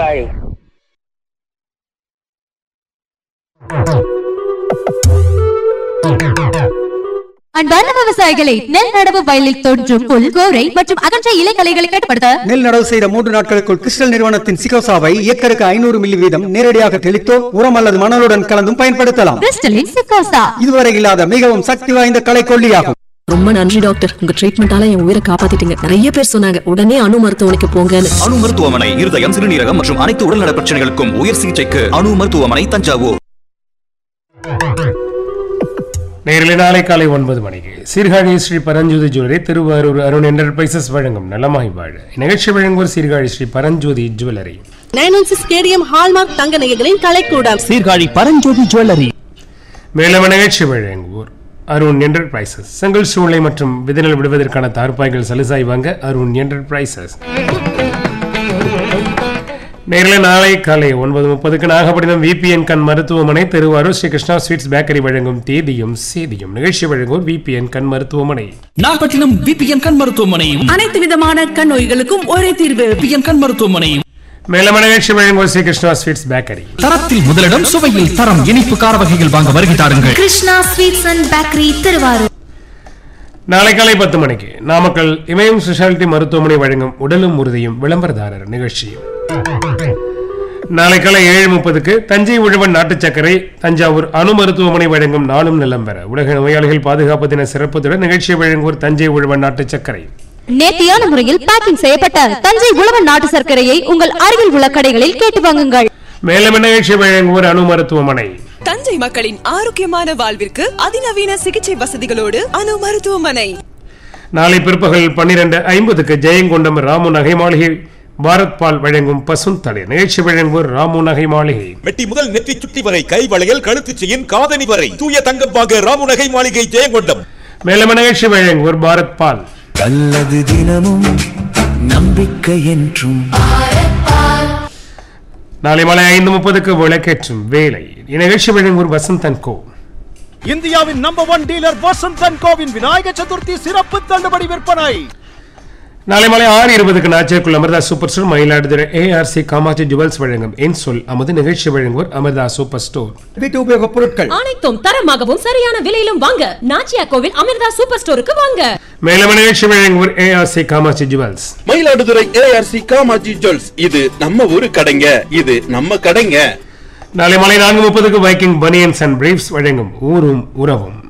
சீர்காழி அன்பார்ந்த விவசாயிகளை நெல் நடவு வயலில் தோன்றும் புல் கோரை மற்றும் அகன்ற இலைகளைகளை கட்டுப்படுத்த நெல் நடவு செய்த மூன்று நாட்களுக்குள் கிறிஸ்டல் நிறுவனத்தின் சிகோசாவை ஏக்கருக்கு ஐநூறு மில்லி வீதம் நேரடியாக தெளித்தோ உரம் அல்லது மணலுடன் கலந்தும் பயன்படுத்தலாம் கிறிஸ்டலின் சிக்கோசா இதுவரை இல்லாத மிகவும் சக்தி வாய்ந்த களைக்கொல்லியாகும் ரொம்ப நன்றி டாக்டர் உங்க ட்ரீட்மெண்டால என் உயிரை காப்பாத்திட்டீங்க நிறைய பேர் சொன்னாங்க உடனே அணு மருத்துவமனைக்கு போங்கன்னு அணு மருத்துவமனை இருதயம் சிறுநீரகம் மற்றும் அனைத்து உடல்நல பிரச்சனைகளுக்கும் உயர் சிகிச்சைக்கு அணு மருத்துவமனை தஞ்சாவூர் நேரில் நாளை காலை ஒன்பது மணிக்கு சீர்காழி ஸ்ரீ பரஞ்சோதி ஜுவல்லரி திருவாரூர் அருண் என்டர்பிரைசஸ் வழங்கும் நலமாய் வாழ நிகழ்ச்சி வழங்குவோர் Sirkazhi Sri Paranjothi jewellery nine one six stadium hallmark தங்க நகைகளின் கலைக்கூடம் சீர்காழி பரஞ்சோதி ஜுவல்லரி மேலும் நிகழ்ச்சி வழங்குவோர் அருண் என்டர்பிரைசஸ் செங்கல் சூளை மற்றும் விதநெல் விடுவதற்கான தார்ப்பாய்கள் சலுசாய் வாங்க அருண் என்டர்பிரைசஸ் நேரில் நாளை காலை ஒன்பது முப்பதுக்கு நாகப்பட்டினம் விபிஎன் கண் மருத்துவமனை திருவாரூர் ஸ்ரீ கிருஷ்ணா ஸ்வீட்ஸ் பேக்கரி வழங்கும் தேதியும் சேதியும் நிகழ்ச்சி வழங்குவோர் விபிஎன் கண் மருத்துவமனை நாகப்பட்டினம் விபிஎன் கண் மருத்துவமனையும் அனைத்து விதமான கண் நோய்களுக்கும் ஒரே தீர்வு விபிஎன் கண் மருத்துவமனையும் மேலும் நிகழ்ச்சி வழங்குவோர் ஸ்ரீ கிருஷ்ணா ஸ்வீட்ஸ் பேக்கரி தரத்தில் முதலிடம் சுவையில் தரம் இனிப்பு கார வகைகள் வாங்க வருகை தாருங்கள் Krishna sweets and bakery Thiruvarur நாளை காலை பத்து மணிக்கு நாமக்கல் இமயம் ஸ்பெஷாலிட்டி மருத்துவமனை வழங்கும் உடலும் உறுதியும் விளம்பரதாரர் நிகழ்ச்சியும் நாளை காலை ஏழு முப்பதுக்கு தஞ்சை உழவன் நாட்டு சர்க்கரை தஞ்சாவூர் அணு மருத்துவமனை வழங்கும் நாளும் நிலம் பெற உலக நோயாளிகள் பாதுகாப்பு தின சிறப்புடன் நிகழ்ச்சி வழங்குவோர் தஞ்சை உழவன் நாட்டு சர்க்கரை நேர்த்தியான முறையில் பேக்கிங் செய்யப்பட்ட தஞ்சை உழவன் நாட்டு சர்க்கரையை உங்கள் அருகில் உள்ள கடைகளில் கேட்டு வாங்குங்கள் மேலும் நிகழ்ச்சி வழங்குவோர் அணு மருத்துவமனை தஞ்சை மக்களின் ஆரோக்கியமான வாழ்விற்கு அதிநவீன சிகிச்சை வசதிகளோடு அணு மருத்துவமனை நாளை பிற்பகல் பன்னிரண்டு ஐம்பதுக்கு ஜெயங்கொண்டம் ராமு நகை மாளிகை பாரத் பால் வழங்கும் பசுந்தளிர் நிகழ்ச்சி வழங்குவோர் ராமு நகை மாளிகை மெட்டி முதல் நெற்றி சுட்டி வரை கை வளையல் கழுத்து செயின் காதணி வரை தூய தங்கம் வாங்க ராமுநகை மாளிகை ஜெயங்கொண்டம் மேலும் நிகழ்ச்சி வழங்குவோர் பாரத் பால் நல்லது தினமும் நம்பிக்கை என்றும் நாளை மாலை ஐந்து முப்பதுக்கு விளக்கேற்றும் வேலை இந்நிகழ்ச்சி வழங்குவோர் வசந்தன் கோ இந்தியாவின் நம்பர் ஒன் டீலர் வசந்தன் கோவின் விநாயக சதுர்த்தி சிறப்பு தள்ளுபடி விற்பனை நாளை மாலை ஆறு இருபதுக்கு நாச்சியக்குள் Amirtha super store Mayiladuthurai ARC Kamatchi jewels வழங்கும் என் சொல் அமது நிகழ்ச்சி வழங்குவோர் அமிர்தா சூப்பர் ஸ்டோர் வீட்டு உபயோகப் பொருட்கள் அனைத்தும் தரமாகவும் சரியான விலையிலும் வாங்க நாச்சியா கோவில் அமிர்தா சூப்பர் ஸ்டோருக்கு வாங்க மேலும் நிகழ்ச்சி வழங்குவோர் ARC Kamatchi jewels Mayiladuthurai ARC Kamatchi jewels இது நம்ம ஊரு கடைங்க இது நம்ம கடைங்க நாளை மாலை நான்கு முப்பதுக்கு வைக்கிங் பனியன்ஸ் அண்ட் பிரீஃப்ஸ் வழங்கும் ஊரும் உறவும்